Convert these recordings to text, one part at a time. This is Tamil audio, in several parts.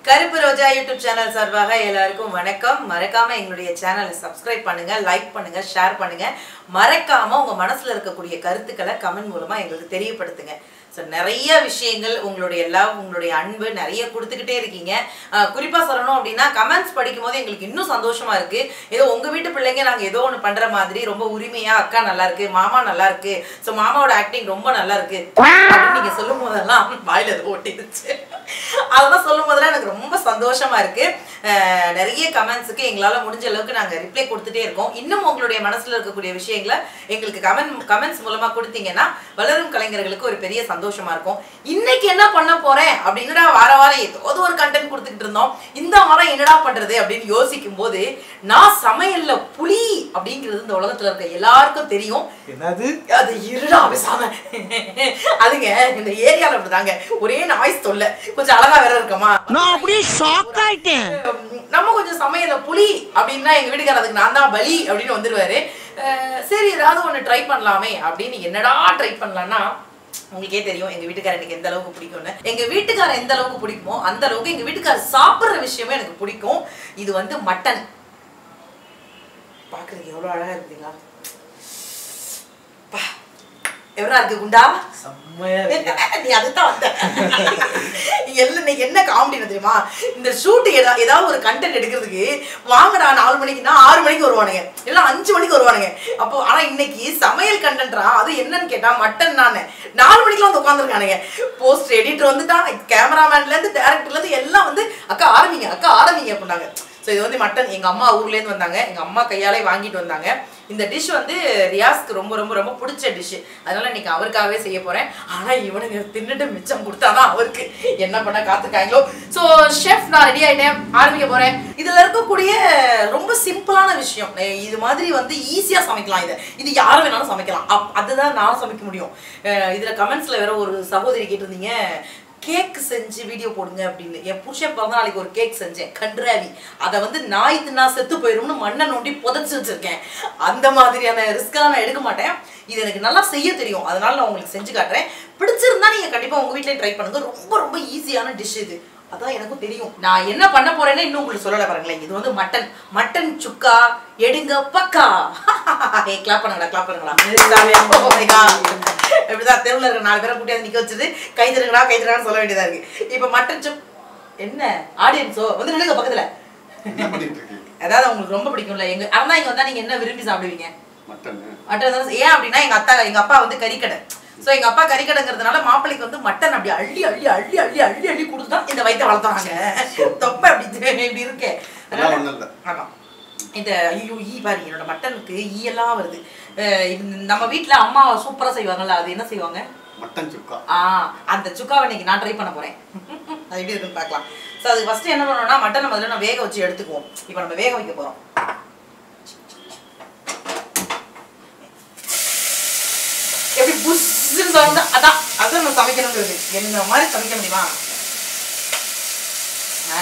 கருப்பு ரோஜா யூடியூப் சேனல் சார்பாக எல்லாருக்கும் வணக்கம் மறக்காம எங்களுடைய சேனலை சப்ஸ்கிரைப் பண்ணுங்க லைக் பண்ணுங்க ஷேர் பண்ணுங்க மறக்காம உங்க மனசுல இருக்கக்கூடிய கருத்துக்களை கமெண்ட் மூலமா எங்களுக்கு தெரியப்படுத்துங்க ஸோ நிறைய விஷயங்கள் உங்களுடைய லவ் உங்களுடைய அன்பு நிறைய கொடுத்துக்கிட்டே இருக்கீங்க அஹ் குறிப்பா சொல்லணும் அப்படின்னா கமெண்ட்ஸ் படிக்கும் போது எங்களுக்கு இன்னும் சந்தோஷமா இருக்கு ஏதோ உங்க வீட்டு பிள்ளைங்க நாங்க ஏதோ ஒன்று பண்ற மாதிரி ரொம்ப உரிமையா அக்கா நல்லா இருக்கு மாமா நல்லா இருக்கு ஸோ மாமாவோட ஆக்டிங் ரொம்ப நல்லா இருக்கு அப்படின்னு நீங்க சொல்லும் போதெல்லாம் வாயில அது ஓட்டிடுச்சு அதெல்லாம் சொல்லும் போதெல்லாம் எனக்கு ரொம்ப சந்தோஷமா இருக்கு அஹ் நிறைய கமெண்ட்ஸுக்கு எங்களால முடிஞ்ச அளவுக்கு நாங்க ரிப்ளை கொடுத்துட்டே இருக்கோம் இன்னும் உங்களுடைய மனசுல இருக்கக்கூடிய விஷயங்களை எங்களுக்கு கமெண்ட் கமெண்ட்ஸ் மூலமா கொடுத்தீங்கன்னா வளரும் கலைஞர்களுக்கு ஒரு பெரிய சந்தோஷமா இருக்கும் இன்னைக்கு என்ன பண்ண போறேன் அப்படின்னா வார வாரம் ஏதாவது ஒரு கண்டென்ட் கொடுத்துக்கிட்டு இருந்தோம் இந்த வாரம் என்னடா பண்றது அப்படின்னு யோசிக்கும் போது நான் சமையல்ல புலி அப்படிங்கிறது இந்த உலகத்துல இருக்க எல்லாருக்கும் தெரியும் என்னது அது இருடா பேசாம அதுங்க இந்த ஏரியால அப்படிதாங்க ஒரே நாய்ஸ் தொல்லை கொஞ்சம் அழகா வேற இருக்கமா நான் அப்படியே ஷாக் ஆயிட்டேன் நம்ம கொஞ்சம் சமையல புலி அப்படின்னா எங்க வீட்டுக்காரர் அதுக்கு நான் தான் பலி அப்படின்னு வந்துருவாரு அஹ் சரி ஏதாவது ஒண்ணு ட்ரை பண்ணலாமே அப்படின்னு என்னடா ட்ரை பண்ணலாம்னா உங்களுக்கே தெரியும் எங்க வீட்டுக்காரர் எனக்கு எந்த அளவுக்கு பிடிக்கும்னு எங்க வீட்டுக்காரர் எந்த அளவுக்கு பிடிக்குமோ அந்த அளவுக்கு எங்க வீட்டுக்காரர் சாப்பிடுற விஷயமே எனக்கு பிடிக்கும் இது வந்து மட்டன் பாக்குறதுக்கு எவ்வளவு அழகா இருக்குங்களா பா, எவ்வளவு இருக்கு குண்டா செம்மையா இருக்கு நீ அதுதான் வந்த எல்லாம் இன்னைக்கு என்ன காமெடி தெரியுமா இந்த ஷூட் ஏதாவது ஒரு கண்டென்ட் எடுக்கிறதுக்கு வாங்கடா நாலு மணிக்குன்னா ஆறு மணிக்கு வருவானுங்க இல்ல அஞ்சு மணிக்கு வருவானுங்க அப்போ ஆனா இன்னைக்கு சமையல் கண்டென்ட்ரா அது என்னன்னு கேட்டா மட்டன் நானு நாலு மணிக்கெல்லாம் வந்து உட்காந்துருக்கானுங்க போஸ்ட் எடிட்டர் வந்துட்டான் கேமராமேன்ல இருந்து டேரக்டர்ல இருந்து எல்லாம் வந்து அக்கா ஆரம்பிங்க அக்கா ஆரம்பிங்க அப்படின்னாங்க ஸோ இது வந்து மட்டன் எங்க அம்மா ஊர்லேருந்து வந்தாங்க எங்க அம்மா கையாலே வாங்கிட்டு வந்தாங்க இந்த டிஷ் வந்து ரியாஸ்க்கு ரொம்ப ரொம்ப ரொம்ப பிடிச்ச டிஷ் அதனால இன்னைக்கு அவருக்காகவே செய்ய போறேன் ஆனா இவனுங்க தின்னுட்டு மிச்சம் கொடுத்தாதான் அவருக்கு என்ன பண்ண காத்துக்காங்களோ ஸோ ஷெஃப் நான் ரெடி ஆயிட்டேன் ஆரம்பிக்க போறேன் இதுல இருக்கக்கூடிய ரொம்ப சிம்பிளான விஷயம் அஹ் இது மாதிரி வந்து ஈஸியா சமைக்கலாம் இதை இது யார் வேணாலும் சமைக்கலாம் அப் அதுதான் நான் சமைக்க முடியும் அஹ் இதுல கமெண்ட்ஸ்ல வேற ஒரு சகோதரி கேட்டிருந்தீங்க கேக் செஞ்சு வீடியோ போடுங்க அப்படின்னு என் புருஷன் பிறந்த நாளைக்கு ஒரு கேக் செஞ்சேன் கன்றாவி அதை வந்து நாய் தின்னா செத்து போயிரும்னு மண்ணை நோண்டி புதைச்சு வச்சிருக்கேன் அந்த மாதிரியான ரிஸ்க்கெல்லாம் நான் எடுக்க மாட்டேன் இது எனக்கு நல்லா செய்ய தெரியும் அதனால நான் உங்களுக்கு செஞ்சு காட்டுறேன் பிடிச்சிருந்தா நீங்க கண்டிப்பா உங்க வீட்லயே ட்ரை பண்ணுங்க ரொம்ப ரொம்ப ஈஸியான டிஷ் இது அதான் எனக்கும் தெரியும் நான் என்ன பண்ண போறேன்னு இன்னும் உங்களுக்கு சொல்லல பாருங்களேன் இது வந்து மட்டன் மட்டன் சுக்கா எடுங்க பக்கா ஏ கிளாப் பண்ணுங்கடா கிளாப் பண்ணுங்கடா Oh my God. இப்படிதான் தெருவில் இருக்கிற நாலு பேரை கூட்டியாந்து நிக்க வச்சுட்டு கை தருங்கடா கை தருங்கன்னு சொல்ல வேண்டியதா இருக்கு இப்போ மட்டன் சுக் என்ன ஆடியன்ஸோ வந்து நில்லுங்க பக்கத்துல என்ன பண்ணிட்டு இருக்கீங்க அதாவது உங்களுக்கு ரொம்ப பிடிக்கும்ல எங்க அண்ணா இங்க வந்தா நீங்க என்ன விரும்பி சாப்பிடுவீங்க மட்டன் மட்டன் தான் ஏன் அப்படின்னா எங்க அத்தா எங்க அப்பா வந்து கறிக்கடை ஸோ எங்க அப்பா கறிக்கடைங்கிறதுனால மாப்பிள்ளைக்கு வந்து மட்டன் அப்படி அள்ளி அள்ளி அள்ளி அள்ளி அள்ளி அள்ளி கொடுத்து தான் இந்த வயித்தை வளர்த்தாங்க தொப்பை அப்படி இப்படி இருக்கே அதெல்லாம் ஒண்ணும் இல்ல. ஆமா இந்த ஐயோ ஈ பாரு என்னோட மட்டனுக்கு ஈ எல்லாம் வருது அஹ் இது நம்ம வீட்ல அம்மா சூப்பரா செய்வாங்கல்ல அது என்ன செய்வாங்க மட்டன் சுக்கா ஆ அந்த சுக்காவை இன்னைக்கு நான் ட்ரை பண்ண போறேன் அது எப்படி இருக்குன்னு பார்க்கலாம் ஸோ அதுக்கு ஃபர்ஸ்ட் என்ன பண்ணணும்னா மட்டனை முதல்ல நம்ம வேக வச்சு எடுத்துக்குவோம் இப்போ நம்ம வேக வைக்க போறோம் எப்படி புஷ்ஷுன்னு சவுண்ட் அதான் அதான் நம்ம சமைக்கணுங்கிறது என்ன மாதிரி சமைக்க முடியுமா ஆ.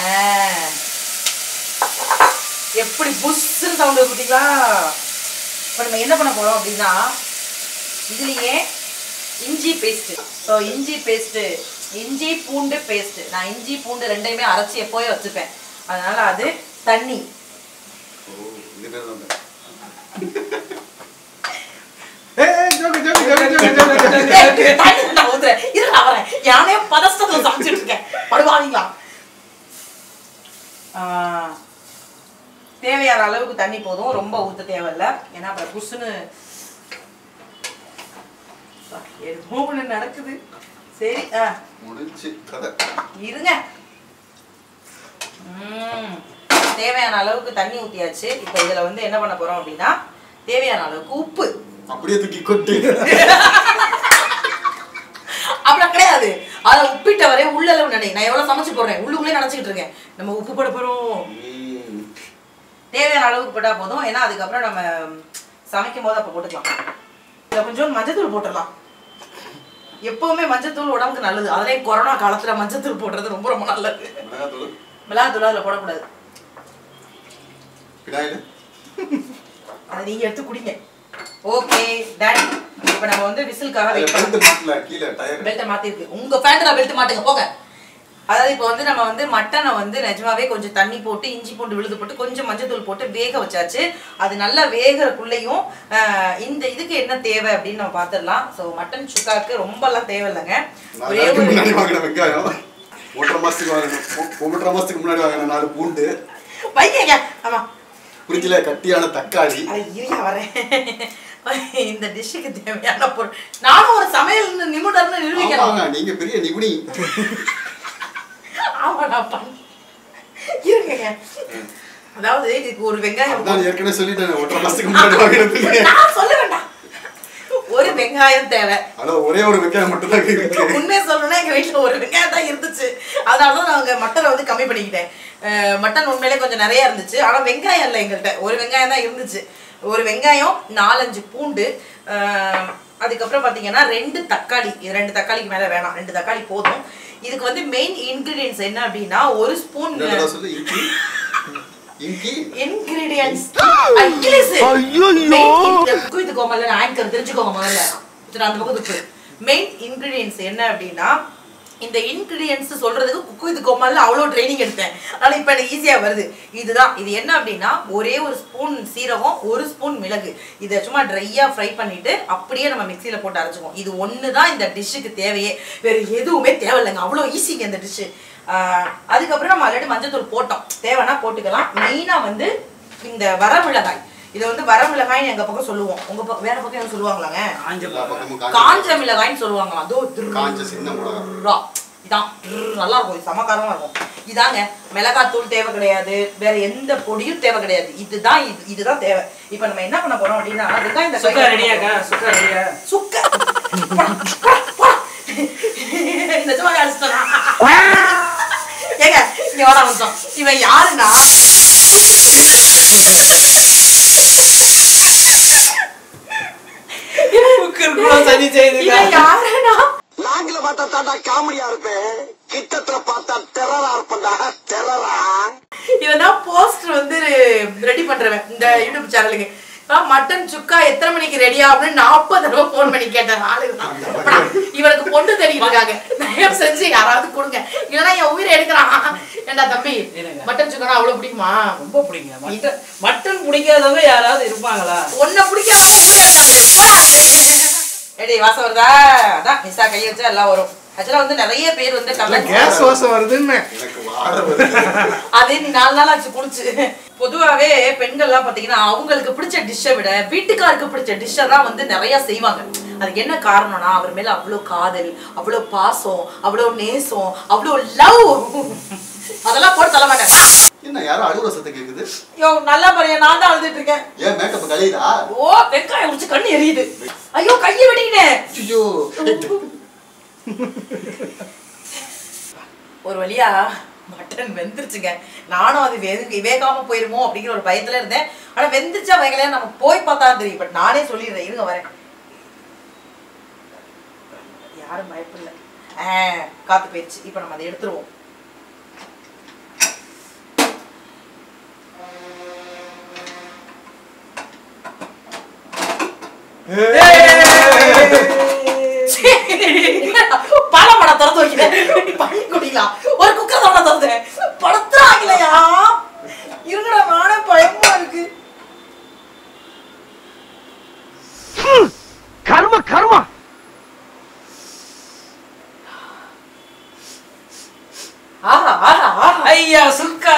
எப்படி புஷ்ஷுன்னு சவுண்ட் பார்த்தீங்களா இப்போ நம்ம என்ன பண்ண போறோம் அப்படின்னா இதுலயே இஞ்சி பேஸ்ட் ஸோ இஞ்சி பேஸ்ட் இஞ்சி பூண்டு பேஸ்ட் நான் இஞ்சி பூண்டு ரெண்டையுமே அரைச்சி எப்போயே வச்சுப்பேன் அதனால அது தண்ணி ஓ இதுல தான் ஏய், joke, joke, joke, joke, joke, joke. ஏய், தண்ணி நான் ஊத்துறேன் இரு நான் வரேன் யானே பதஸ்தத்துல சமைச்சிட்டு இருக்கேன் படுவாங்களா தேவையான அளவுக்கு தண்ணி போதும் ரொம்ப ஊத்த தேவையில்ல ஏன்னா அப்புறம் புஷ்ஷுன்னு எதுவும் ஒண்ணு நடக்குது சரி ஆ முடிஞ்சு கதை இருங்க ம், தேவையான அளவுக்கு தண்ணி ஊத்தியாச்சு இப்போ இதுல வந்து என்ன பண்ண போறோம் அப்படின்னா தேவையான அளவுக்கு உப்பு அப்படியே தூக்கி கொட்டு அப்புறம் கிடையாது அதை உப்பிட்ட வரை உள்ளளவு நினை நான் எவ்வளவு சமைச்சு போடுறேன் உள்ளுக்குள்ளே நினைச்சிட்டு இருக்கேன் நம்ம உப்பு போட போறோம் ம். தேவையான அளவுக்கு போட்டா போதும் ஏன்னா அதுக்கப்புறம் நம்ம சமைக்கும் போது அப்போ போட்டுக்கலாம் இதில் கொஞ்சம் மஞ்சத்தூள் போட்டுடலாம் எப்பவுமே மஞ்சத்தூள் உடம்புக்கு நல்லது அதுலேயும் கொரோனா காலத்துல மஞ்சத்தூள் போடுறது ரொம்ப ரொம்ப நல்லது மிளகாத்தூள் மிளகாத்தூள் அதில் போடக்கூடாது பினாயில் அதை நீங்க எடுத்து குடிங்க ஓகே டன் இப்போ நம்ம வந்து விசிலுக்காக வெயிட் பெல்ட் பண்ணலாம் மாட்டல கீழே டயர் பெல்ட்டை மாத்திருக்கு உங்க பேண்ட்ல பெல்ட் மாட்டுங்க போங்க அதாவது இப்போ வந்து நம்ம வந்து மட்டனை வந்து நிஜமாவே கொஞ்சம் தண்ணி போட்டு இஞ்சி பூண்டு விழுது போட்டு கொஞ்சம் மஞ்சத்தூள் போட்டு வேக வச்சாச்சு அது நல்லா வேகிறக்குள்ளேயும் ஆஹ், இந்த இதுக்கு என்ன தேவை அப்படின்னு நம்ம பார்த்துடலாம் ஸோ மட்டன் சுக்காக்கு ரொம்பலாம் தேவையில்லைங்க ஒரே நாளைக்கு ஒரு முன்னாடி வாங்கின வெங்காயம் ஒன்றரை மாசத்துக்கு வாங்கின ஒன்றரை மாசத்துக்கு முன்னாடி வாங்கின நாலு பூண்டு வைங்க ஆமா ஃப்ரிட்ஜில் கட்டியான தக்காளி அட இருயா வரேன் இந்த டிஷ்ஷுக்கு தேவையான பொருள் நானும் ஒரு சமையல் நிபுணர்னு நிரூபிக்கிறேன் ஆமாங்க நீங்க பெரிய நிபுணி ஆமா நான் பண்ண இருங்க அதாவது இதுக்கு ஒரு வெங்காயம் அதான் ஏற்கனவே சொல்லிட்டேன் ஒன்றரை மாசத்துக்கு முன்னாடி வாங்கினது நான் சொல்ல வேண்டாம் ஒரு வெங்காயம் தேவை ஹலோ ஒரே ஒரு வெங்காயம் மட்டும் தான் இருக்கு உண்மையை சொல்லணும்னா எங்க வீட்டுல ஒரு வெங்காயம் தான் இருந்துச்சு அதனால தான் நாங்க மட்டனை வந்து கம்மி பண்ணிக்கிட்டேன் அஹ் மட்டன் உண்மையிலே கொஞ்சம் நிறைய இருந்துச்சு ஆனா வெங்காயம் இல்லை எங்கள்கிட்ட ஒரு வெங்காயம் தான் இருந்துச்சு ஒரு வெங்காயம் நாலஞ்சு பூண்டு அஹ் அதுக்கப்புறம் பாத்தீங்கன்னா ரெண்டு தக்காளி இது ரெண்டு தக்காளிக்கு மேல வேணாம் ரெண்டு தக்காளி போதும் இதுக்கு வந்து மெயின் இன்கிரீடியன்ஸ் என்ன அப்படின்னா ஒரு ஸ்பூன் இந்த தடவை சொல்லு இங்கி இங்கி இன்கிரீடியன்ஸ் இங்கிலீஷ் குக்கு இது கோமல்ல ஆங்கர் தெரிஞ்சுக்கோங்க முதல்ல சரி, அந்த பக்கம் துப்பு மெயின் இன்கிரீடியன்ஸ் என்ன அப்படின்னா இந்த இன்கிரீடியன்ஸ் சொல்றதுக்கு குக்கு இது கோமல்ல அவ்வளோ ட்ரைனிங் எடுத்தேன் அதனால இப்போ எனக்கு ஈஸியாக வருது இதுதான் இது என்ன அப்படின்னா ஒரே ஒரு ஸ்பூன் சீரகம் ஒரு ஸ்பூன் மிளகு இதை சும்மா ட்ரையாக ஃப்ரை பண்ணிட்டு அப்படியே நம்ம மிக்சியில் போட்டு அரைச்சிக்குவோம் இது ஒன்று தான் இந்த டிஷ்ஷுக்கு தேவையே வேறு எதுவுமே தேவையில்லைங்க அவ்வளோ ஈஸிங்க இந்த டிஷ்ஷு அதுக்கப்புறம் நம்ம ஆல்ரெடி மஞ்சத்தூள் போட்டோம் தேவைன்னா போட்டுக்கலாம் மெயினாக வந்து இந்த வரமிளகாய் இதை வந்து வரமிளகாய்னு எங்க பக்கம் சொல்லுவோம் உங்க பக்கம் வேற பக்கம் என்ன சொல்லுவாங்களாங்க எல்லா பக்கமும் காஞ்ச மிளகாய்னு சொல்லுவாங்களாம் அதோ திரு- காஞ்ச சின்ன மிளகா. ரா. இதான் திரு, நல்லா இருக்கும் இது சமக்காரமா இருக்கும் இதாங்க மிளகாத்தூள் தேவை கிடையாது வேற எந்த பொடியும் தேவை கிடையாது இதுதான் இது இதுதான் தேவை இப்போ நம்ம என்ன பண்ண போறோம் அப்படின்னா அதுதான் இந்த சுக்கா கையில ரெடியாக்கா சுக்கா ரெடியா சுக்க போடா, போடா, போடா. நிஜமாவே அடிச்சிட்டனா? ஏங்க இங்க வாடா வந்தோம் இவன் யாருன்னா குக்கர் கூட சரி செய்துக்கா இவன் யாருன்னா நாங்கள பார்த்தா தாண்டா காமெடியா இருப்பேன் கிட்டத்துல பார்த்தா டெரரா இருப்பேன்டா டெரரா இவன் தான் போஸ்டர் வந்து ரெடி பண்றவன் இந்த யூடியூப் சேனலுக்கு மட்டன் சுக்கா எத்தனை மணிக்கு ரெடியா அப்படின்னு நாற்பது தடவை ஃபோன் பண்ணி கேட்டேன் ஆளுங்க தான். அப்புறம் இவனுக்கு பொண்ணு தேடிட்டு இருக்காங்க தயவு செஞ்சு யாராவது கொடுங்க இல்லைன்னா என் உயிரை எடுக்கிறான் ஏண்டா தம்பி என்னங்க? மட்டன் சுக்கா அவ்வளவு பிடிக்குமா ரொம்ப பிடிக்குங்க மட்டன் மட்டன் பிடிக்காதவங்க யாராவது இருப்பாங்களா உன்னை பிடிக்காம உயிரை எடுத்தாங்க எடி வாசம் வருதா அதான் மிஸ்ஸா கை வச்சா எல்லாம் வரும் ஆக்சுவலா வந்து நிறைய பேர் வந்து கமெண்ட் கேஸ் வாசம் வருதுன்னு எனக்கு வாட வருது அதே நீ நாலு நாள் ஆச்சு குடிச்சு பொதுவாவே பெண்கள்லாம் பாத்தீங்கன்னா அவங்களுக்கு பிடிச்ச டிஷ்ஷை விட வீட்டுக்காருக்கு பிடிச்ச டிஷ்ஷை தான் வந்து நிறைய செய்வாங்க அதுக்கு என்ன காரணம்னா அவர் மேல அவ்வளோ காதல் அவ்வளோ பாசம் அவ்வளோ நேசம் அவ்வளோ லவ் அதெல்லாம் போட்டு தள்ள மாட்டேன் என்ன யாரும் அழுகுற சத்தம் கேக்குது ஐயோ நல்லா பாருங்க நான் தான் அழுதுட்டு இருக்கேன் ஏன் மேக்கப் கலையுதா ஓ வெங்காயம் உடிச்சு கண்ணு எரியுது ஐயோ கையை வெட்டிக்கிட்டேன் ஐயோ ஒரு வழியா மட்டன் வெந்துருச்சுங்க நானும் அது வெந்து வேகாம போயிருமோ அப்படிங்கிற ஒரு பயத்துல இருந்தேன் ஆனா வெந்துருச்சா வேகலையா நம்ம போய் பார்த்தா தான் தெரியும் பட் நானே சொல்லிடுறேன் இருங்க வரேன் யாரும் பயப்படல ஆ காத்து போயிடுச்சு இப்போ நம்ம அதை எடுத்துருவோம் பாலப்பட திறந்து வைக்கிறேன் பண்ணி குடிக்கலாம் ஒரு குக்கர் தான் திறந்தேன் படுத்துறாங்களையா இருங்கடா நானே பயமா இருக்கு கர்ம கர்மா ஆஹா ஆஹா ஆஹா ஐயா சுக்கா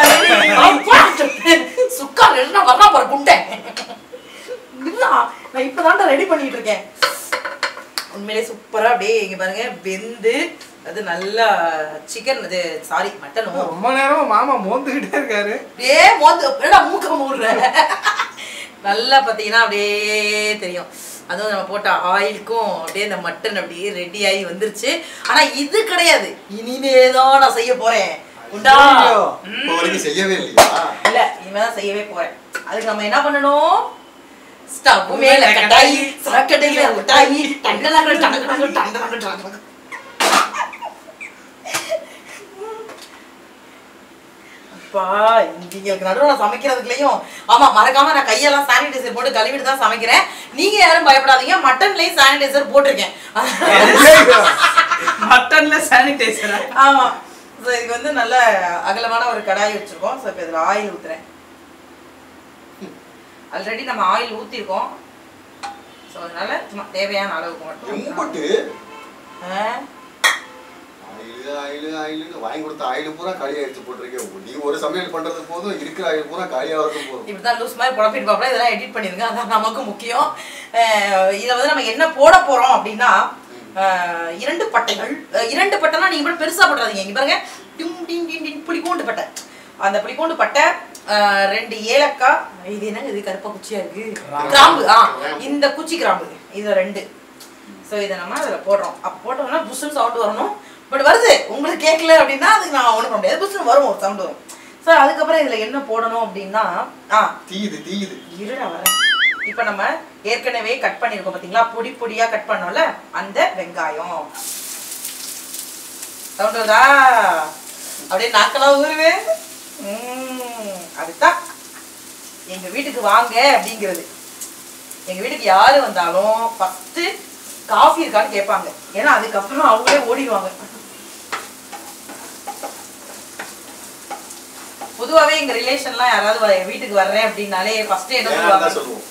சுக்கா ரெண்டு வரா பாரு குண்டேன் இல்ல நான் இப்பதான்டா ரெடி பண்ணிட்டு இருக்கேன் உண்மையிலே சூப்பரா அப்படியே இங்க பாருங்க வெந்து அது நல்லா சிக்கன் அது சாரி மட்டனும் ரொம்ப நேரமா மாமா மோந்துகிட்டே இருக்காரு அப்படியே மோந்து என்னடா மூக்க மூடுற நல்லா பார்த்தீங்கன்னா அப்படியே தெரியும் அதுவும் நம்ம போட்ட ஆயிலுக்கும் அப்படியே இந்த மட்டன் அப்படியே ரெடி ஆகி வந்துருச்சு ஆனா இது கிடையாது இனிமே தான் நான் செய்ய போறேன் உண்டா ஐயோ. இப்போ வரைக்கும் செய்யவே இல்லையா இல்ல இனிமே தான் செய்யவே போறேன் அதுக்கு நம்ம என்ன பண்ணணும் ஸ்டவ் மேல கட்டாயி சாக்கடையில கட்டாயி டண்டனாங்க டண்டனாங்க டண்டனாங்க டண்டனாங்க அப்பா இவங்களுக்கு நடுவில் நான் சமைக்கிறதுக்குலையும் ஆமா மறக்காம நான் கையெல்லாம் சானிடைசர் போட்டு கழுவிட்டு தான் சமைக்கிறேன் நீங்க யாரும் பயப்படாதீங்க மட்டன்லயும் சானிடைசர் போட்டிருக்கேன் மட்டன்ல சானிடைசரா ஆமா ஸோ இதுக்கு வந்து நல்ல அகலமான ஒரு கடாய் வச்சிருக்கோம் ஸோ இப்போ இதில் ஆயில் ஊத்துறேன் ஆல்ரெடி நம்ம ஆயில் ஊற்றிருக்கோம் ஸோ அதனால சும்மா தேவையான அளவுக்கு மட்டும் எம்பட்டு ஆ, ஆயிலு ஆயிலு ஆயிலுன்னு வாங்கி கொடுத்த ஆயிலு பூரா காலியா எடுத்து போட்டிருக்கேன் நீ ஒரு சமையல் பண்றது போதும் இருக்கிற ஆயில் பூரா காலியாகிறது போதும் இப்படி தான் லூஸ் மாதிரி குழப்பிட்டு பார்ப்போம் இதெல்லாம் எடிட் பண்ணிருங்க அதான் நமக்கு முக்கியம் அஹ் இதை வந்து நம்ம என்ன போட போறோம் அப்படின்னா அஹ் இரண்டு பட்டைகள் அஹ் இரண்டு பட்டைனா நீங்க மட்டும் பெருசா போட்டுறாதீங்க இங்க பாருங்க டிங் டிங் டிங் டிங் புளிக்கூண்டு பட்டை அந்த புளிக்கூண்டு பட்டை அஹ் ரெண்டு ஏலக்காய் இது என்னங்க இது கருப்பா குச்சியா இருக்கு கிராம்பு ஆ இந்த குச்சி கிராம்பு இது ரெண்டு ஸோ இதை நம்ம அதில் போடுறோம் அப்போ போட்டோம்னா புஷ்ஷுன்னு சவுண்ட் வரணும் பட் வருது உங்களுக்கு கேட்கல அப்படின்னா அதுக்கு நான் ஒன்றும் பண்ண முடியாது புஷ்ஷுன்னு வரும் ஒரு சவுண்ட் வரும் ஸோ அதுக்கப்புறம் இதில் என்ன போடணும் அப்படின்னா ஆ தீயுது தீயுது இருடா வரேன் இப்போ நம்ம ஏற்கனவே கட் பண்ணியிருக்கோம் பார்த்தீங்களா பொடி பொடியா கட் பண்ணோம்ல அந்த வெங்காயம் சவுண்ட் வருதா அப்படியே நாக்கெல்லாம் ஊருவே ம், அதுதான் எங்க வீட்டுக்கு வாங்க அப்படிங்கிறது எங்க வீட்டுக்கு யாரு வந்தாலும் ஃபர்ஸ்ட் காஃபி இருக்கான்னு கேட்பாங்க ஏன்னா அதுக்கப்புறம் அவங்களே ஓடிடுவாங்க பொதுவாவே எங்க ரிலேஷன்லாம் யாராவது வ- வீட்டுக்கு வர்றேன் அப்படின்னாலே ஃபர்ஸ்ட் என்ன ஏன்னா சொல்லுவாங்க தான் சொல்லுவோம்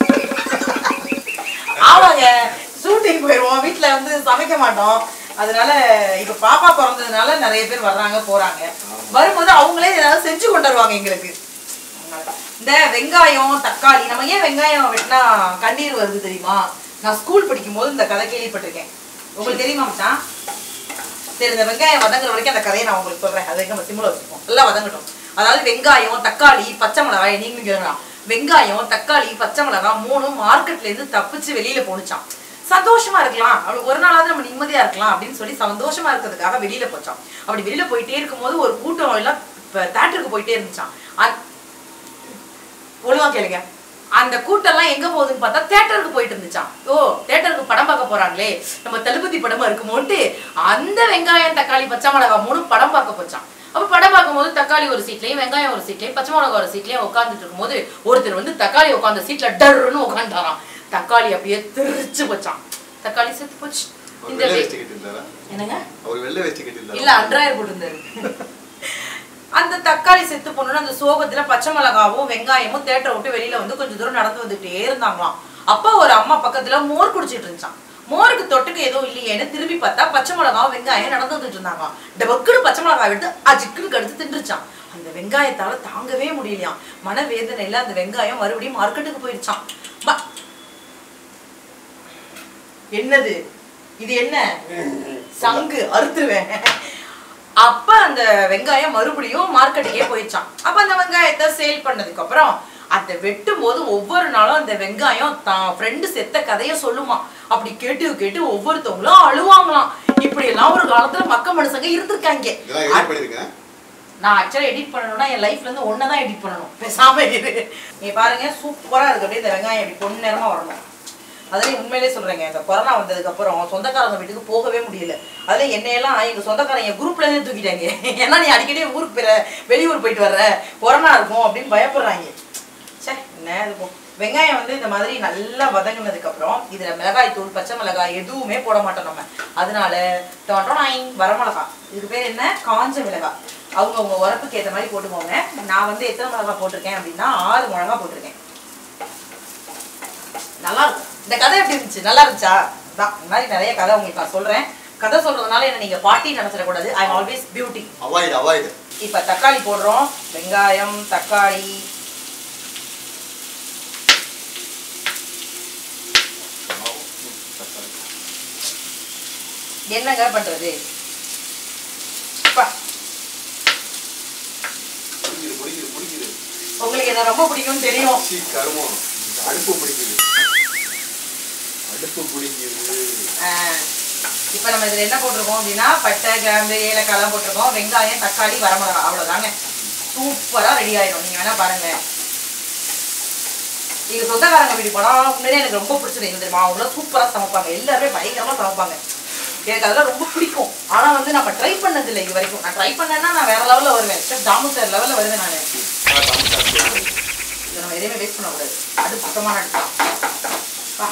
ஆமாங்க ஷூட்டிங் போயிடுவோம் வீட்ல வந்து சமைக்க மாட்டோம் அதனால இப்ப பாப்பா பிறந்ததுனால நிறைய பேர் வர்றாங்க போறாங்க வரும்போது அவங்களே ஏதாவது செஞ்சு கொண்டு வருவாங்க எங்களுக்கு இந்த வெங்காயம் தக்காளி நம்ம ஏன் வெங்காயம் வெட்டினா கண்ணீர் வருது தெரியுமா நான் ஸ்கூல் படிக்கும் போது இந்த கதை கேள்விப்பட்டிருக்கேன் உங்களுக்கு தெரியுமா மச்சான் சரி இந்த வெங்காயம் வதங்குற வரைக்கும் அந்த கதையை நான் உங்களுக்கு சொல்றேன் அது வரைக்கும் நம்ம சிம்மில் வச்சுப்போம் நல்லா வதங்கட்டும் அதாவது வெங்காயம் தக்காளி பச்சை மிளகாய் நீங்களும் கேட்கலாம் வெங்காயம் தக்காளி பச்சை மிளகாய் மூணும் மார்க்கெட்ல இருந்து தப்பிச்சு வெளியில போணுச்சான் சந்தோஷமா இருக்கலாம் அவளுக்கு ஒரு நாளாவது நம்ம நிம்மதியா இருக்கலாம் அப்படின்னு சொல்லி சந்தோஷமா இருக்கிறதுக்காக வெளியில போச்சான் அப்படி வெளியில போயிட்டே இருக்கும்போது ஒரு கூட்டம் எல்லாம் தேட்டருக்கு போயிட்டே இருந்துச்சான் அந்த- ஒழுங்கா கேளுங்க அந்த கூட்டம்லாம் எங்க போகுதுன்னு பார்த்தா தேட்டருக்கு போயிட்டு இருந்துச்சான் ஓ தேட்டருக்கு படம் பார்க்க போறாங்களே நம்ம தளபதி படமா இருக்குமோன்ட்டு அந்த வெங்காயம் தக்காளி பச்சை மிளகாய் மூணு படம் பார்க்க போச்சான் அப்ப படம் பார்க்கும்போது தக்காளி ஒரு சீட்லயும் வெங்காயம் ஒரு சீட்லயும் பச்சை மிளகாய் ஒரு சீட்லயும் உட்காந்துட்டு இருக்கும்போது ஒருத்தர் வந்து தக்காளி உட்காந்த சீட்ல டர்னு உட்காந்துட்டாராம் தக்காளி அப்படியே தெரிச்சு போச்சான் தக்காளி செத்து போச்சு அவர் இந்த வெள்ளை வே- வேஷ்டி கட்டியிருந்தாரா என்னங்க அவர் வெள்ளை வேஷ்டி கட்டியிருந்தாரா இல்ல அன்றாயிரம் போட்டிருந்தாரு அந்த தக்காளி செத்து போனோன்னு அந்த சோகத்துல பச்சை மிளகாவும் வெங்காயமும் தேட்டரை விட்டு வெளியில வந்து கொஞ்சம் தூரம் நடந்து வந்துட்டே இருந்தாங்களாம் அப்ப ஒரு அம்மா பக்கத்துல மோர் குடிச்சிட்டு இருந்துச்சான் மோருக்கு தொட்டுக்கு எதுவும் இல்லையேன்னு திரும்பி பார்த்தா பச்சை மிளகாவும் வெங்காயம் நடந்து வந்துட்டு இருந்தாங்களாம் டபக்குன்னு பச்சை மிளகாய் எடுத்து அஜிக்குன்னு கடுத்து தின்றுச்சான் அந்த வெங்காயத்தால தாங்கவே முடியலையாம் மனவேதனையில அந்த வெங்காயம் மறுபடியும் மார்க்கெட்டுக்கு போயிடுச்சான் ம- என்னது இது என்ன சங்கு அறுத்துருவேன் அப்ப அந்த வெங்காயம் மறுபடியும் மார்க்கெட்டுக்கே போயிடுச்சான் அப்ப அந்த வெங்காயத்தை சேல் பண்ணதுக்கு அப்புறம் அதை வெட்டும் போது ஒவ்வொரு நாளும் அந்த வெங்காயம் தான் ஃப்ரெண்டு செத்த கதைய சொல்லுமா அப்படி கேட்டு கேட்டு ஒவ்வொருத்தவங்களும் அழுவாங்களாம் இப்படி எல்லாம் ஒரு காலத்துல மக்க மனுஷங்க இருந்திருக்காங்க இதெல்லாம் எடிட் பண்ணிருங்க நான் ஆக்சுவலாக எடிட் பண்ணணும்னா என் லைஃப்ல இருந்து ஒன்றை தான் எடிட் பண்ணணும் பேசாம இரு நீ பாருங்க சூப்பரா இருக்கு அப்படியே இந்த வெங்காயம் இப்படி பொண்ணு நேரமா வரணும் அதுலயும் உண்மையிலே சொல்றேங்க இந்த கொரோனா வந்ததுக்கு அப்புறம் சொந்தக்காரங்க வீட்டுக்கு போகவே முடியல அதுல என்னையெல்லாம் எங்க சொந்தக்காரங்க குரூப்ல இருந்தே தூக்கிட்டாங்க ஏன்னா நீ அடிக்கடி ஊருக்கு போயிற வெளியூர் போயிட்டு வர்ற கொரோனா இருக்கும் அப்படின்னு பயப்படுறாங்க சே என்ன இது போ வெங்காயம் வந்து இந்த மாதிரி நல்லா வதங்கினதுக்கு அப்புறம் இதுல மிளகாய் தூள் பச்சை மிளகாய் எதுவுமே போட மாட்டோம் நம்ம அதனால டொண்டோனாய் வரமிளகாய் இதுக்கு பேர் என்ன காஞ்ச மிளகாய் அவங்க அவங்க உரப்புக்கு ஏற்ற மாதிரி போட்டுக்கோங்க நான் வந்து எத்தனை மிளகாய் போட்டிருக்கேன் அப்படின்னா ஆறு மிளகாய் போட்டிருக்கேன் நல்லா இருக்கும் இந்த கதை எப்படி இருந்துச்சு நல்லா இருந்துச்சா தான் இந்த மாதிரி நிறைய கதை உங்களுக்கு நான் சொல்றேன் கதை சொல்றதுனால என்ன நீங்க பாட்டி நினைச்சிடக்கூடாது I always beauty avoid avoid இப்ப தக்காளி போடுறோம் வெங்காயம் தக்காளி என்னங்க பண்றது அப்பா, பிடிக்குது பிடிக்குது பிடிக்குது உங்களுக்கு என்ன ரொம்ப பிடிக்கும்னு தெரியும் சீ கருமம் இந்த அடுப்பு பிடிக்குது அடுப்பு பிடிக்குது ஆஹ், இப்ப நம்ம இதுல என்ன போட்டிருக்கோம் அப்படின்னா பட்டை கிராம்பு ஏலக்காய்லாம் போட்டிருக்கோம் வெங்காயம் தக்காளி வரமிளகா அவ்வளவுதாங்க சூப்பரா ரெடி ஆயிடும் நீங்க வேணா பாருங்க எங்க சொந்தக்காரங்க வீடு போனா உண்மையிலே எனக்கு ரொம்ப பிடிச்சது என்ன தெரியுமா அவங்க சூப்பரா சமைப்பாங்க எல்லாருமே பயங்கரமா சமைப்பாங்க எனக்கு அதெல்லாம் ரொம்ப பிடிக்கும் ஆனா வந்து நம்ம ட்ரை பண்ணது இல்லை இது வரைக்கும் நான் ட்ரை பண்ணேன்னா நான் வேற லெவல்ல வருவேன் செஃப் தாமு சார் லெவல்ல வருவேன் நான் ஆ, தமிழ் சாப்பிட்டு இதை நம்ம எதையுமே வேஸ்ட் பண்ணக்கூடாது அது சுத்தமான அடுத்தான்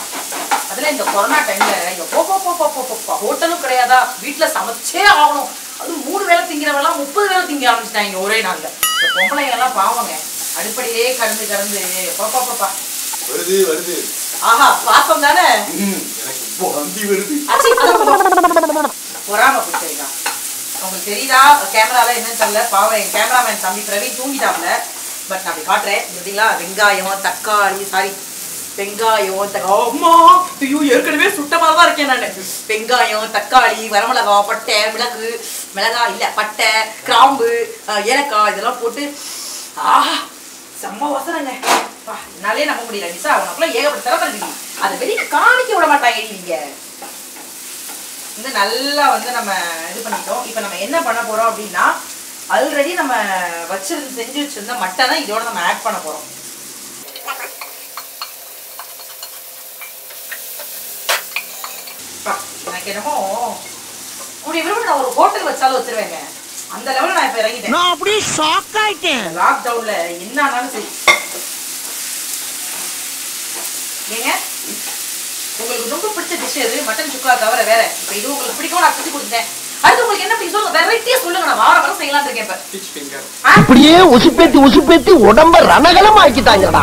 அதுல இந்த கொரோனா டைம்ல எப்போ ஹோட்டலும் கிடையாதா வீட்டுல சமைச்சே ஆகணும் அது மூணு வேளை திங்கிறவெல்லாம் முப்பது வேளை திங்க ஆரம்பிச்சிட்டாங்க ஒரே நாள்ல இந்த பொம்பளைங்க எல்லாம் பாவங்க அடுப்படியே கடந்து கடந்து பாப்பா பாப்பா வருது வருது ஆஹா பாசம் தானே ம், எனக்கு இப்போ வந்தி வருது அச்சி, பொறாம பிடிச்சிருக்கா உங்களுக்கு தெரியுதா கேமரால என்னன்னு தெரியல பாவம் என் கேமராமேன் தம்பி பிரவீன் தூங்கிட்டாப்ல பட் நான் அப்படி காட்டுறேன் பார்த்தீங்களா வெங்காயம் தக்காளி சாரி வெங்காயம் தக்காளி அம்மா ஐயோ ஏற்கனவே சுட்ட மாதிரி தான் இருக்கேன் நான் வெங்காயம் தக்காளி வரமிளகா பட்டை மிளகு மிளகாய் இல்லை பட்டை கிராம்பு அஹ், ஏலக்காய் இதெல்லாம் போட்டு ஆஹா செம்ம வசனங்க வா என்னாலே நம்ப முடியல நிசா உனக்குள்ள ஏகப்பட்ட திறமை இருக்கு அதை வெளியே காமிக்க விட மாட்டாங்க நீங்க வந்து நல்லா வந்து நம்ம இது பண்ணிட்டோம் இப்போ நம்ம என்ன பண்ண போறோம் அப்படின்னா ஆல்ரெடி நம்ம வச்சிருந்து செஞ்சு வச்சிருந்த மட்டனை இதோட நம்ம ஆட் பண்ண போறோம் அப்பா, எனக்கு என்னமோ கூடிய விரைவில் நான் ஒரு ஹோட்டல் வச்சாலும் வச்சிருவேங்க அந்த லெவலில் நான் இப்போ இறங்கிட்டேன் நான் அப்படியே ஷாக் ஆயிட்டேன் லாக்டவுன்ல என்ன ஆனாலும் சரி ஏங்க உங்களுக்கு ரொம்ப பிடிச்ச டிஷ் எது மட்டன் சுக்கா தவிர வேற இப்போ இது உங்களுக்கு பிடிக்கும் நான் செஞ்சு கொடுத்தேன் அடுத்து உங்களுக்கு என்ன பிடிக்கும் சொல்லுங்க வெரைட்டியா சொல்லுங்க நான் வார வாரம் செய்யலாம்னு இருக்கேன் இப்ப ஃபிஷ் ஃபிங்கர் இப்படியே உசுப்பேத்தி உசுப்பேத்தி உடம்ப ரணகலம் ஆக்கிட்டாங்கடா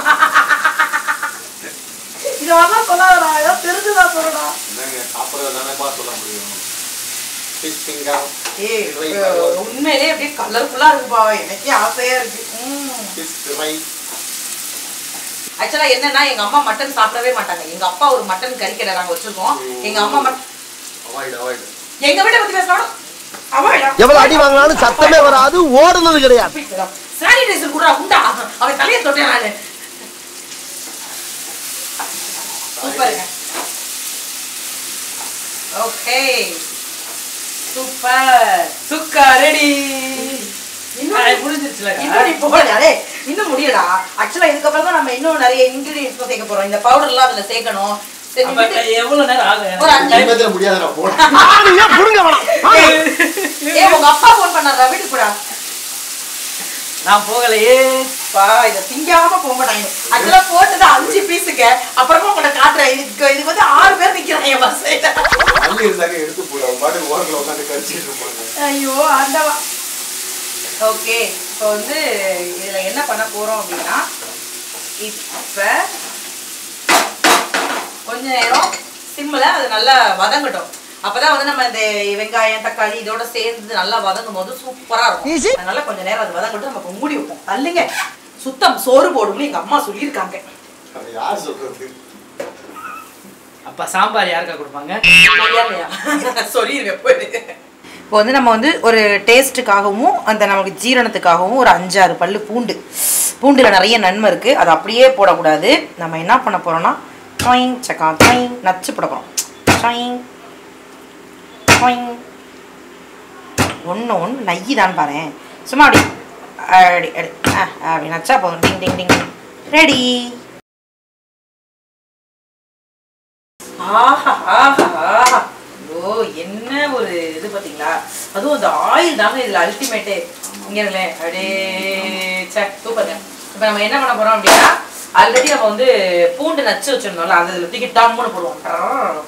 இது வரலாம் சொல்லாதடா ஏதோ தெரிஞ்சுதான் சொல்லடா என்னங்க சாப்பிட்றது தானேப்பா சொல்ல முடியும் ஃபிஷ் ஃபிங்கர் ஏய் அஹ், உண்மையிலேயே அப்படியே கலர்ஃபுல்லா இருக்குப்பா எனக்கே ஆசையா இருக்கு ம் ஃபிஷ் ரைஸ் ஆக்சுவலா என்னன்னா எங்க அம்மா மட்டன் சாப்பிடவே மாட்டாங்க எங்க அப்பா ஒரு மட்டன் கறி கடை நாங்க வச்சிருக்கோம் எங்க அம்மா மட்- அவாய்ட் அவாய்ட் எங்க வீட்டை பத்தி பேசினாலும் அவாடா எவ்வளவு அடி வாங்கினாலும் சத்தமே வராது ஓடுனது கிடையாது சானிடைசர் கூட உண்டா அவன் தலையை தொட்டேன் நானு சூப்பருங்க ஓகே சூப்பர் சுக்கா ரெடி இன்னும் முடிஞ்சிருச்சுல இன்னும் நீ போகலையாடே இன்னும் முடியடா ஆக்சுவலா இதுக்கப்புறம் தான் நம்ம இன்னும் நிறைய இன்கிரீடியன்ஸ் சேர்க்க போறோம் இந்த பவுடர்லாம் அதுல சேர்க்கணும் சரி நீ விட்டு- எவ்வளவு நேரம் ஆகும் ஒரு எனக்கு? அஞ்சு நிமிடத்தில் முடியாது நான் போட ஆளுங்க புடுங்க வேணாம் ஏய், ஏய் உங்க அப்பா ஃபோன் பண்ணாரா வீட்டுக்கு போடா நான் போகலையே பா இத திங்காம போக மாட்டாங்க ஆக்சுவலா போட்டது அஞ்சு பீஸுக்கு அப்புறமா உங்களை காட்டுறேன் இதுக்கு இதுக்கு வந்து ஆறு பேர் நிக்கிறாங்க என் பஸ்ஸையில அள்ளி இருந்தாங்க எடுத்து போடுவாங்க பாட்டுக்கு ஓரத்தில் உட்காந்து கடிச்சிட்டு இருப்பாங்க ஐயோ ஆண்டவா ஓகே இப்போ வந்து இதுல என்ன பண்ண போறோம் அப்படின்னா இப்ப கொஞ்ச நேரம் சிம்ல அது நல்லா வதங்கட்டும் அப்பதான் வந்து நம்ம இந்த வெங்காயம் தக்காளி இதோட சேர்ந்து நல்லா வதங்கும் போது சூப்பரா இருக்கும் அதனால கொஞ்ச நேரம் அது வதங்கட்டும் நம்ம இப்ப மூடி வைப்போம் தள்ளுங்க சுத்தம் சோறு போடும்னு எங்க அம்மா சொல்லியிருக்காங்க அது யார் சொல்றது அப்ப சாம்பார் யாருக்கா கொடுப்பாங்க தெரியாமையா சொல்லிருவேன் போய் இப்போ வந்து நம்ம வந்து ஒரு டேஸ்ட்டுக்காகவும் அந்த நமக்கு ஜீரணத்துக்காகவும் ஒரு அஞ்சாறு பல்லு பூண்டு பூண்டில் நிறைய நன்மை இருக்குது அது அப்படியே போடக்கூடாது நம்ம என்ன பண்ண போகிறோம்னா டாயிங் சக்கா டாயிங் நச்சு போட போகிறோம் டாயிங் டாயிங் ஒன்று ஒன்று நெய் தான் பாரு சும்மா அப்படி அப்படி அப்படி ஆ அப்படி நச்சா போதும் டிங் டிங் டிங் ரெடி ஆஹா ஆஹா ஆஹா ஓ என்ன ஒரு இது பாத்தீங்களா அதுவும் அந்த ஆயில் தாங்க இதுல அல்டிமேட்டே இங்கங்களே அப்படியே சே சூப்பருங்க இப்போ நம்ம என்ன பண்ண போறோம் அப்படின்னா ஆல்ரெடி நம்ம வந்து பூண்டு நச்சு வச்சிருந்தோம்ல அந்த இதில் தூக்கி டாம்னு போடுவோம் டர்ரர்.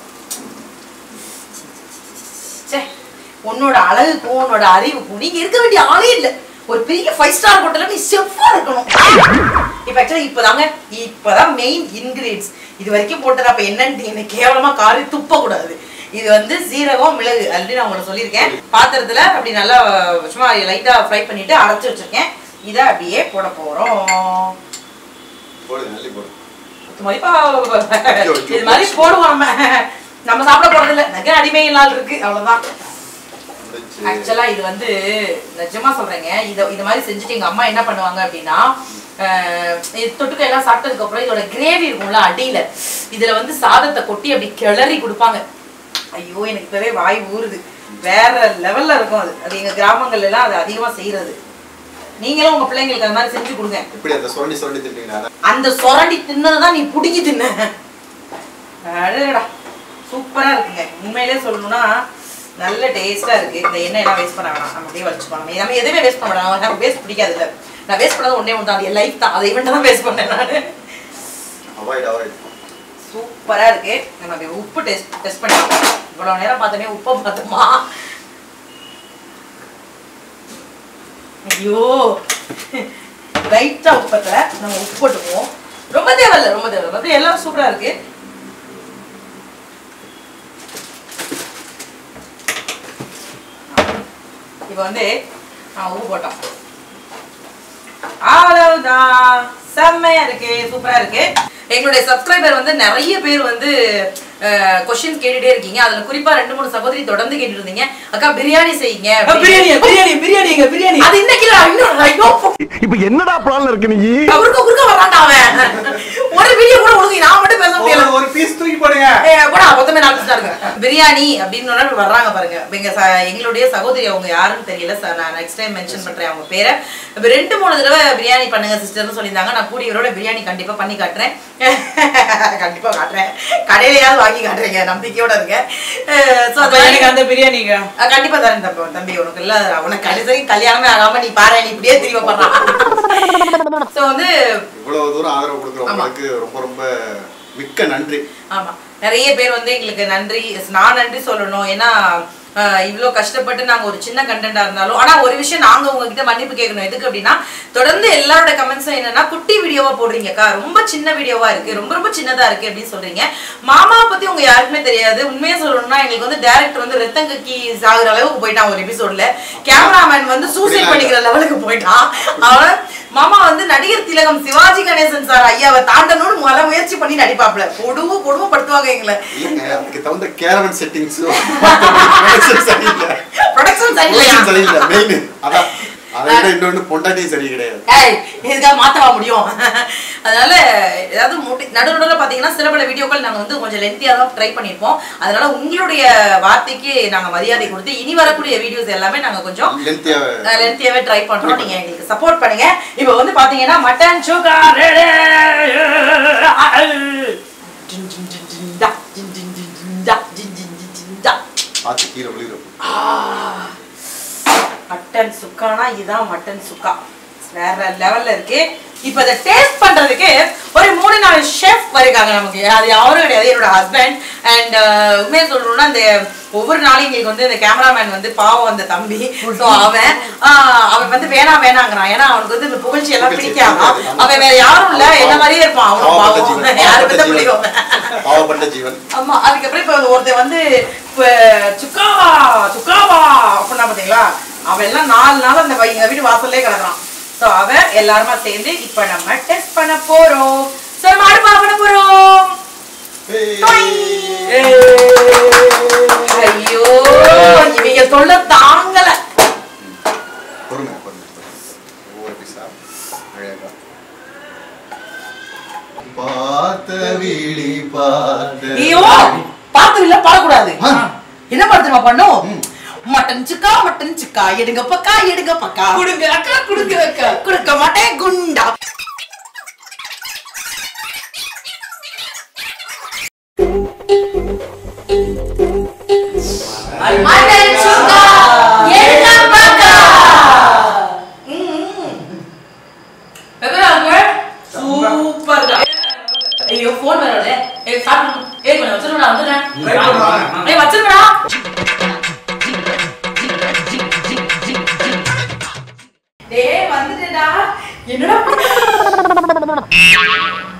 ச்சே உன்னோட அழகுக்கும் உன்னோட அறிவுக்கும் நீங்க இருக்க வேண்டிய ஆளே இல்ல ஒரு பெரிய ஃபைவ் ஸ்டார் ஹோட்டல்ல நீ செஃப்பா இருக்கணும் இப்ப ஆக்சுவலா இப்பதாங்க இப்பதான் மெயின் இன்கிரீடியன்ஸ் இது வரைக்கும் போட்டது அப்ப என்னன்னு என்ன கேவலமா காரி துப்ப கூடாது இது வந்து சீரகம் மிளகு ஆல்ரெடி நான் உங்களுக்கு சொல்லியிருக்கேன் பாத்திரத்துல அப்படி நல்லா சும்மா லைட்டா ஃப்ரை பண்ணிட்டு அரைச்சு வச்சிருக்கேன் இதை அப்படியே போட போறோம் போடு நல்லி போடு பத்து மதிப்பா இது மாதிரி போடுவோம் நம்ம நம்ம சாப்பிட போறது இல்ல நகை அடிமை நாள் இருக்கு அவ்வளவுதான் முடிச்சு. ஆக்சுவலா இது வந்து நிஜமா சொல்றேங்க இத இது மாதிரி செஞ்சுட்டு எங்க அம்மா என்ன பண்ணுவாங்க அப்படின்னா அஹ், இது தொட்டுக்க எல்லாம் சாப்பிட்டதுக்கு அப்புறம் இதோட கிரேவி இருக்கும்ல அடியில இதுல வந்து சாதத்தை கொட்டி அப்படி கிளறி கொடுப்பாங்க ஐயோ எனக்கு இப்பவே வாய் ஊறுது வேற லெவல்ல இருக்கும் அது அது எங்க கிராமங்கள்ல எல்லாம் அது அதிகமா செய்யறது நீங்களும் உங்க பிள்ளைங்களுக்கு அது மாதிரி செஞ்சு கொடுங்க இப்படி அந்த சுரண்டி சுரண்டி திட்டீங்கன்னா அந்த சொரண்டி தின்னதான் நீ புடுங்கி தின்ன அடடா சூப்பரா இருக்குங்க உண்மையிலே சொல்லணும்னா நல்ல டேஸ்டா இருக்கு இந்த எண்ணெய் எல்லாம் வேஸ்ட் பண்ண வேணாம் நம்ம அப்படியே வச்சுக்கணும் நம்ம நம்ம எதுவுமே வேஸ்ட் பண்ண வேணாம் நமக்கு வேஸ்ட் பிடிக்காது இல்ல நான் வேஸ்ட் பண்ணது ஒண்ணே ஒன்று தான் அது என் லைஃப் தான் அதை இவன்ட்டு தான் வேஸ்ட் பண்ணேன் நான் அவாய்ட் அவாய்ட் சூப்பரா இருக்கு நம்ம அப்படியே உப்பு டெஸ்ட் டெஸ்ட் பண்ணிக்கலாம் இவ்வளவு நேரம் பார்த்தோன்னே உப்பை பார்த்தோமா ஐயோ லைட்டா உப்பத்துல நம்ம உப்பு போட்டுக்குவோம் ரொம்ப தேவையில்ல ரொம்ப தேவையில்ல அப்படியே எல்லாம் சூப்பரா இருக்கு இப்போ வந்து நான் உப்பு போட்டோம் அவ்வளவுதான் செம்மையா இருக்கு சூப்பரா இருக்கு எங்களுடைய சப்ஸ்கிரைபர் வந்து நிறைய பேர் வந்து கொஸ்டின் கேட்டுட்டே இருக்கீங்க அதுல குறிப்பா ரெண்டு மூணு சகோதரி தொடர்ந்து கேட்டுட்டு இருந்தீங்க அக்கா பிரியாணி செய்யுங்க அப்படின்னு. பிரியாணி பிரியாணி பிரியாணிங்க பிரியாணி அது இன்னைக்கு இல்ல, இன்னும் ஐயோ, இப்ப என்னடா பிளான்ல இருக்கு நீ குறுக்க குறுக்க வரான்டா அவன் ஒரு வீடியோ கூட ஒழுங்கு நான் மட்டும் பேச முடியல ஒரு- ஒரு பீஸ் தூக்கி போடுங்க ஏய், போடா, மொத்தமே நாலு பிடிச்சா இருக்கு. பிரியாணி அப்படின்னு உடனே வர்றாங்க பாருங்க இப்ப எங்க ச- எங்களுடைய சகோதரி அவங்க யாருன்னு தெரியல சார் நான் நெக்ஸ்ட் டைம் மென்ஷன் பண்றேன் அவங்க பேரை இப்ப ரெண்டு மூணு தடவை பிரியாணி பண்ணுங்க சிஸ்டர்னு சொல்லியிருந்தாங்க நான் கூடியவரோட பிரியாணி கண்டிப்பா பண்ணி காட்டுறேன் கண்டிப்பா காட்டுறேன் கடையிலயாவது வாங்கி காட்டுறேங்க நம்பிக்கையோட இருக்கேன் அஹ் so அப்ப அது எனக்கு அந்த பிரியாணிங்க அஹ் கண்டிப்பா தரேன் தம்பி தம்பி உனக்கு இல்ல உனக்கு கடைசி கல்யாணமே ஆகாம நீ பாரு நீ இப்படியே திரும்ப பண்றான் சோ வந்து இவ்வளவு தூரம் ஆதரவு ஆமா. கொடுக்குறவங்களுக்கு ரொம்ப ரொம்ப மிக்க நன்றி ஆமா நிறைய பேர் வந்து எங்களுக்கு நன்றி நான் நன்றி சொல்லணும் ஏன்னா ஆஹ், இவ்ளோ கஷ்டப்பட்டு நாங்க ஒரு சின்ன கண்டென்ட்டா இருந்தாலும் ஆனா ஒரு விஷயம் நாங்க உங்ககிட்ட மன்னிப்பு கேட்கணும் எதுக்கு அப்படின்னா தொடர்ந்து எல்லாரோட கமெண்ட்ஸும் என்னன்னா குட்டி வீடியோவா போடுறீங்கக்கா ரொம்ப சின்ன வீடியோவா இருக்கு ரொம்ப ரொம்ப சின்னதா இருக்கு அப்படின்னு சொல்றீங்க மாமாவை பத்தி உங்க யாருக்குமே தெரியாது உண்மையா சொல்லணும்னா எங்களுக்கு வந்து டேரக்டர் வந்து ரத்தம் கக்கி சாகுற அளவுக்கு போயிட்டான் ஒரு எபிசோட்ல கேமராமேன் வந்து சூசைட் பண்ணிக்கிற லெவலுக்கு போயிட்டான் அவன் மாமா வந்து நடிகர் திலகம் சிவாஜி கணேசன் சார் ஐயாவை தாண்டணும்னு முதல்ல முயற்சி பண்ணி நடிப்பாப்ல கொடுவு கொடுமைப்படுத்துவாங்க எங்களை இல்லைங்க, அதுக்கு தகுந்த கேரவன் செட்டிங்ஸும் சரியில்லை ப்ரொடக்ஷன் Production சரியில்லையா சரியில்லை மெயின் அதான் அதை விட இன்னொன்னு பொண்டாட்டியும் சரி கிடையாது ஏய் இதுக்காக மாத்தவா முடியும் அதனால ஏதாவது முடி நடு நடுவில் பார்த்தீங்கன்னா சில பல வீடியோக்கள் நாங்கள் வந்து கொஞ்சம் லென்த்தியாக தான் ட்ரை பண்ணியிருப்போம் அதனால உங்களுடைய வார்த்தைக்கு நாங்கள் மரியாதை கொடுத்து இனி வரக்கூடிய வீடியோஸ் எல்லாமே நாங்கள் கொஞ்சம் லென்த்தியாக லென்த்தியாவே ட்ரை பண்றோம் நீங்க எங்களுக்கு சப்போர்ட் பண்ணுங்க இப்போ வந்து பாத்தீங்கன்னா மட்டன் சுகா பார்த்து கீழே விழுகிறோம் மட்டன் சுக்கானா இதுதான் மட்டன் சுக்கா வேற லெவல்ல இருக்கு இப்போ இதை டேஸ்ட் பண்றதுக்கு ஒரு மூணு நாலு ஷெஃப் வருகாங்க நமக்கு அது யாரும் கிடையாது என்னோட ஹஸ்பண்ட் அண்ட் உண்மையை சொல்லணும்னா அந்த ஒவ்வொரு நாளும் எங்களுக்கு வந்து இந்த கேமராமேன் வந்து பாவம் அந்த தம்பி ஸோ அவன் ஆஹ், அவன் வந்து வேணாம் வேணாங்கிறான் ஏன்னா அவனுக்கு வந்து இந்த புகழ்ச்சி எல்லாம் புகழ்ச்சி பிடிக்காம பிடிக்காது. அவன் வேற யாரும் இல்ல என்ன மாதிரியே இருப்பான் அவனும் பாவப்பட்ட பாவம் ஜீவன், யாரு பாவப்பட்ட பத்த ஜீவன். பிடிக்கும் பாவப்பட்ட ஜீவன் ஆமா அதுக்கப்புறம் இப்ப ஒருத்தன் வந்து இப்ப சுக்காவா சுக்காவா அப்படின்னா பாத்தீங்களா அவன் எல்லாம் நாலு நாள் அந்த வை- எங்க வீட்டு வாசல்லே கிடக்குறான் சோ அவன் எல்லாருமா சேர்ந்து இப்ப நம்ம டெஸ்ட் பண்ண போறோம் சோ நம்ம அடுப்பா பண்ண போறோம் ஐயோ இவங்க தொல்லை தாங்கல பொறுமை பொறுமை பொறுமை. ஒவ்வொரு பீஸா அழகா பார்த்த விழி பார்த்த ஐயோ பார்த்து இல்ல பாடக்கூடாது ஆ. என்ன பாட்டு தெரியுமா பண்ணும் மட்டன் சுக்கா மட்டன் சுக்கா எடுங்க பக்கா எடுங்க பக்கா கொடுங்க அக்கா கொடுங்க அக்கா கொடுக்க மாட்டேன் குண்டா மட்டன் சுக்கா எடுங்க பக்கா சூப்பர் ஐயோ போன் வரல ஏய் சாப்பிடு ஏய் கொஞ்சம் வச்சிருடா வந்துடுறேன் Try பண்ணுவாங்க. ஏய் வச்சிருடா டேய் வந்துட்டேடா என்னடா